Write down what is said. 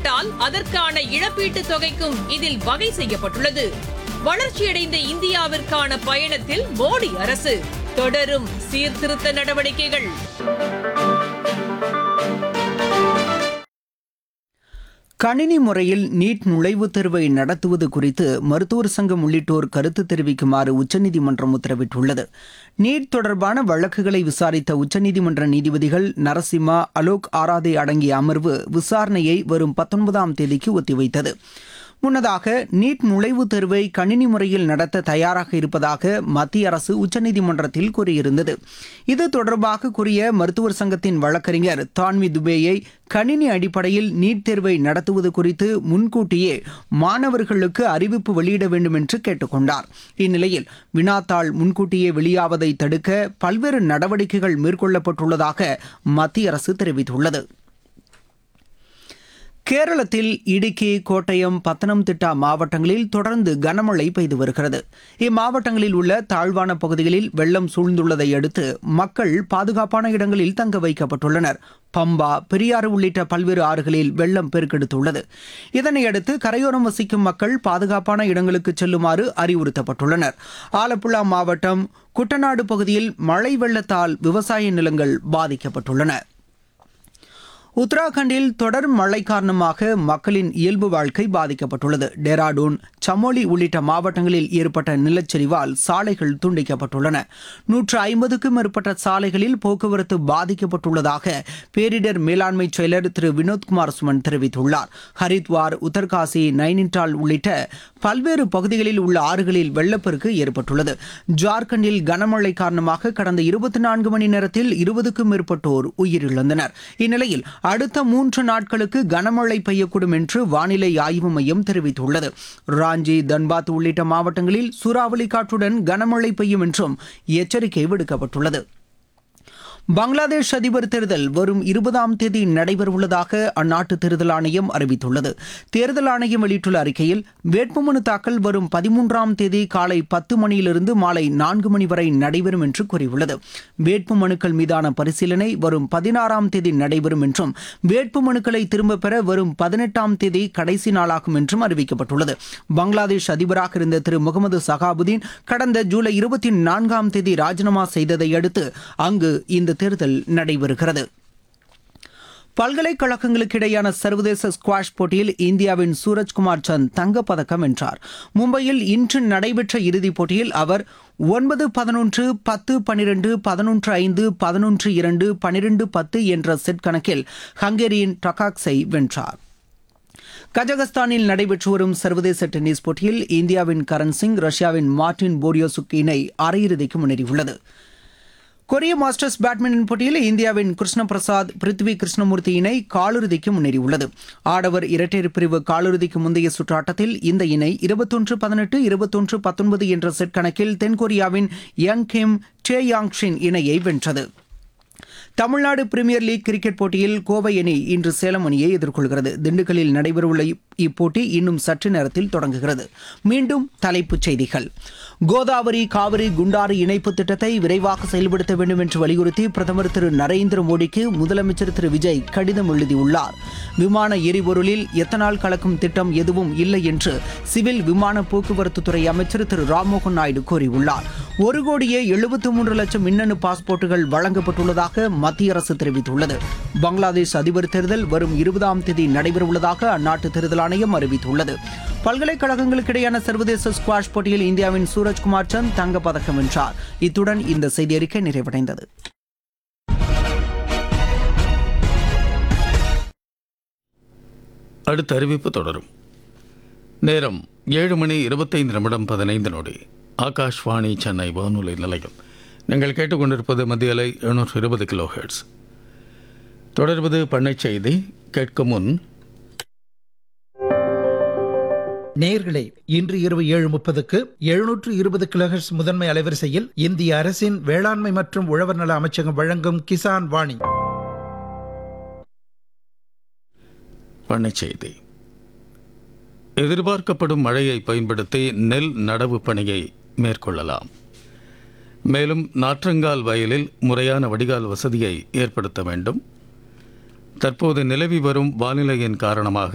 ஏற்பட்டால் அதற்கான இழப்பீட்டுத் தொகைக்கும் இதில் வகை செய்யப்பட்டுள்ளது வளர்ச்சியடைந்த இந்தியாவிற்கான பயணத்தில் மோடி அரசு தொடரும் சீர்திருத்த நடவடிக்கைகள் கணினி முறையில் நீட் நுழைவுத் தேர்வை நடத்துவது குறித்து மருத்துவர் சங்கம் உள்ளிட்டோர் கருத்து தெரிவிக்குமாறு உச்சநீதிமன்றம் உத்தரவிட்டுள்ளது நீட் தொடர்பான வழக்குகளை விசாரித்த உச்சநீதிமன்ற நீதிபதிகள் நரசிம்மா அலோக் ஆராதே அடங்கிய அமர்வு விசாரணையை வரும் பத்தொன்பதாம் தேதிக்கு ஒத்திவைத்தது முன்னதாக நீட் நுழைவுத் தேர்வை கணினி முறையில் நடத்த தயாராக இருப்பதாக மத்திய அரசு உச்சநீதிமன்றத்தில் கூறியிருந்தது இது தொடர்பாக கூறிய மருத்துவர் சங்கத்தின் வழக்கறிஞர் தான்வி துபேயை கணினி அடிப்படையில் நீட் தேர்வை நடத்துவது குறித்து முன்கூட்டியே மாணவர்களுக்கு அறிவிப்பு வெளியிட வேண்டும் என்று கேட்டுக்கொண்டார் இந்நிலையில் வினாத்தாள் முன்கூட்டியே வெளியாவதை தடுக்க பல்வேறு நடவடிக்கைகள் மேற்கொள்ளப்பட்டுள்ளதாக மத்திய அரசு தெரிவித்துள்ளது கேரளத்தில் இடுக்கி கோட்டயம் பத்தனம்திட்டா மாவட்டங்களில் தொடர்ந்து கனமழை பெய்து வருகிறது இம்மாவட்டங்களில் உள்ள தாழ்வான பகுதிகளில் வெள்ளம் சூழ்ந்துள்ளதை அடுத்து மக்கள் பாதுகாப்பான இடங்களில் தங்க வைக்கப்பட்டுள்ளனர் பம்பா பெரியாறு உள்ளிட்ட பல்வேறு ஆறுகளில் வெள்ளம் பெருக்கெடுத்துள்ளது இதனையடுத்து கரையோரம் வசிக்கும் மக்கள் பாதுகாப்பான இடங்களுக்கு செல்லுமாறு அறிவுறுத்தப்பட்டுள்ளனர் ஆலப்புழா மாவட்டம் குட்டநாடு பகுதியில் மழை வெள்ளத்தால் விவசாய நிலங்கள் பாதிக்கப்பட்டுள்ளன உத்தராகண்டில் தொடர் மழை காரணமாக மக்களின் இயல்பு வாழ்க்கை பாதிக்கப்பட்டுள்ளது டேராடூன் சமோலி உள்ளிட்ட மாவட்டங்களில் ஏற்பட்ட நிலச்சரிவால் சாலைகள் துண்டிக்கப்பட்டுள்ளன நூற்று ஐம்பதுக்கும் மேற்பட்ட சாலைகளில் போக்குவரத்து பாதிக்கப்பட்டுள்ளதாக பேரிடர் மேலாண்மை செயலர் திரு வினோத்குமார் சுமன் தெரிவித்துள்ளார் ஹரித்வார் உத்தர்காசி நைனிட்டால் உள்ளிட்ட பல்வேறு பகுதிகளில் உள்ள ஆறுகளில் வெள்ளப்பெருக்கு ஏற்பட்டுள்ளது ஜார்க்கண்டில் கனமழை காரணமாக கடந்த இருபத்தி நான்கு மணி நேரத்தில் இருபதுக்கும் மேற்பட்டோர் உயிரிழந்தனர் இந்நிலையில் அடுத்த மூன்று நாட்களுக்கு கனமழை பெய்யக்கூடும் என்று வானிலை ஆய்வு மையம் தெரிவித்துள்ளது ராஞ்சி தன்பாத் உள்ளிட்ட மாவட்டங்களில் சூறாவளி காற்றுடன் கனமழை பெய்யும் என்றும் எச்சரிக்கை விடுக்கப்பட்டுள்ளது பங்களாதேஷ் அதிபர் தேர்தல் வரும் இருபதாம் தேதி நடைபெறவுள்ளதாக அந்நாட்டு தேர்தல் ஆணையம் அறிவித்துள்ளது தேர்தல் ஆணையம் வெளியிட்டுள்ள அறிக்கையில் வேட்புமனு தாக்கல் வரும் பதிமூன்றாம் தேதி காலை பத்து மணியிலிருந்து மாலை நான்கு மணி வரை நடைபெறும் என்று கூறியுள்ளது வேட்புமனுக்கள் மீதான பரிசீலனை வரும் பதினாறாம் தேதி நடைபெறும் என்றும் வேட்புமனுக்களை திரும்பப் பெற வரும் பதினெட்டாம் தேதி கடைசி நாளாகும் என்றும் அறிவிக்கப்பட்டுள்ளது பங்களாதேஷ் அதிபராக இருந்த திரு முகமது சகாபுதீன் கடந்த ஜூலை இருபத்தி நான்காம் தேதி ராஜினாமா செய்ததை அடுத்து அங்கு இந்த தேர்தல் நடைபெறுகிறது பல்கலைக்கழகங்களுக்கு இடையான சர்வதேச ஸ்குவாஷ் போட்டியில் இந்தியாவின் சூரஜ்குமார் சந்த் தங்கப்பதக்கம் வென்றார் மும்பையில் இன்று நடைபெற்ற இறுதிப் போட்டியில் அவர் ஒன்பது பதினொன்று பத்து பனிரெண்டு பதினொன்று ஐந்து பதினொன்று இரண்டு பனிரெண்டு பத்து என்ற செட் கணக்கில் ஹங்கேரியின் டகாக்ஸை வென்றார் கஜகஸ்தானில் நடைபெற்று வரும் சர்வதேச டென்னிஸ் போட்டியில் இந்தியாவின் கரண் சிங் ரஷ்யாவின் மார்டின் போரியோசுக் இணை அரையிறுதிக்கு முன்னேறியுள்ளது கொரிய மாஸ்டர்ஸ் பேட்மிண்டன் போட்டியில் இந்தியாவின் கிருஷ்ண பிரசாத் பிருத்வி கிருஷ்ணமூர்த்தி இணை காலிறுதிக்கு முன்னேறியுள்ளது ஆடவர் இரட்டையர் பிரிவு காலிறுதிக்கு முந்தைய சுற்று ஆட்டத்தில் இந்த இணை இருபத்தொன்று பதினெட்டு இருபத்தொன்று பத்தொன்பது என்ற செட் கணக்கில் தென்கொரியாவின் யங் கிம் டே யாங்ஷின் இணையை வென்றது தமிழ்நாடு பிரீமியர் லீக் கிரிக்கெட் போட்டியில் கோவை அணி இன்று சேலம் அணியை எதிர்கொள்கிறது திண்டுக்கல்லில் நடைபெறவுள்ள இப்போட்டி இன்னும் சற்று நேரத்தில் தொடங்குகிறது மீண்டும் தலைப்புச் செய்திகள் கோதாவரி காவிரி குண்டாறு இணைப்பு திட்டத்தை விரைவாக செயல்படுத்த வேண்டும் என்று வலியுறுத்தி பிரதமர் திரு நரேந்திர மோடிக்கு முதலமைச்சர் திரு விஜய் கடிதம் எழுதியுள்ளார் விமான எரிபொருளில் எத்தனால் கலக்கும் திட்டம் எதுவும் இல்லை என்று சிவில் விமான போக்குவரத்து துறை அமைச்சர் திரு ராம்மோகன் நாயுடு கூறியுள்ளார் ஒரு கோடியே எழுபத்தி மூன்று லட்சம் மின்னணு பாஸ்போர்ட்டுகள் வழங்கப்பட்டுள்ளதாக மத்திய அரசு தெரிவித்துள்ளது பங்களாதேஷ் அதிபர் தேர்தல் வரும் இருபதாம் தேதி நடைபெறவுள்ளதாக அந்நாட்டு தேர்தல் ஆணையம் அறிவித்துள்ளது பல்கலைக்கழகங்களுக்கு இடையான சர்வதேச ஸ்குவாஷ் போட்டியில் இந்தியாவின் சூரஜ்குமார் சந்த் தங்கப்பதக்கம் வென்றார் இத்துடன் இந்த செய்தி அறிக்கை நிறைவடைந்தது அடுத்த அறிவிப்பு தொடரும் நேரம் ஏழு மணி இருபத்தைந்து நிமிடம் பதினைந்து நொடி ஆகாஷ்வாணி சென்னை வானொலி நிலையம் நீங்கள் கேட்டுக்கொண்டிருப்பது மத்திய அலை எழுநூற்று இருபது கிலோ ஹெர்ட்ஸ் தொடர்வது பண்ணைச் செய்தி கேட்கும் முன் நேயர்களே இன்று இரவு ஏழு முப்பதுக்கு எழுநூற்று இருபது கிலோஹெர்ட்ஸ் முதன்மை அலைவரிசையில் இந்திய அரசின் வேளாண்மை மற்றும் உழவர் நல அமைச்சகம் வழங்கும் கிசான் வாணி பண்ணைச் செய்தி எதிர்பார்க்கப்படும் மழையை பயன்படுத்தி நெல் நடவு பணியை மேற்கொள்ளலாம் மேலும் நாற்றங்கால் வயலில் முறையான வடிகால் வசதியை ஏற்படுத்த வேண்டும் தற்போது நிலவி வரும் வானிலையின் காரணமாக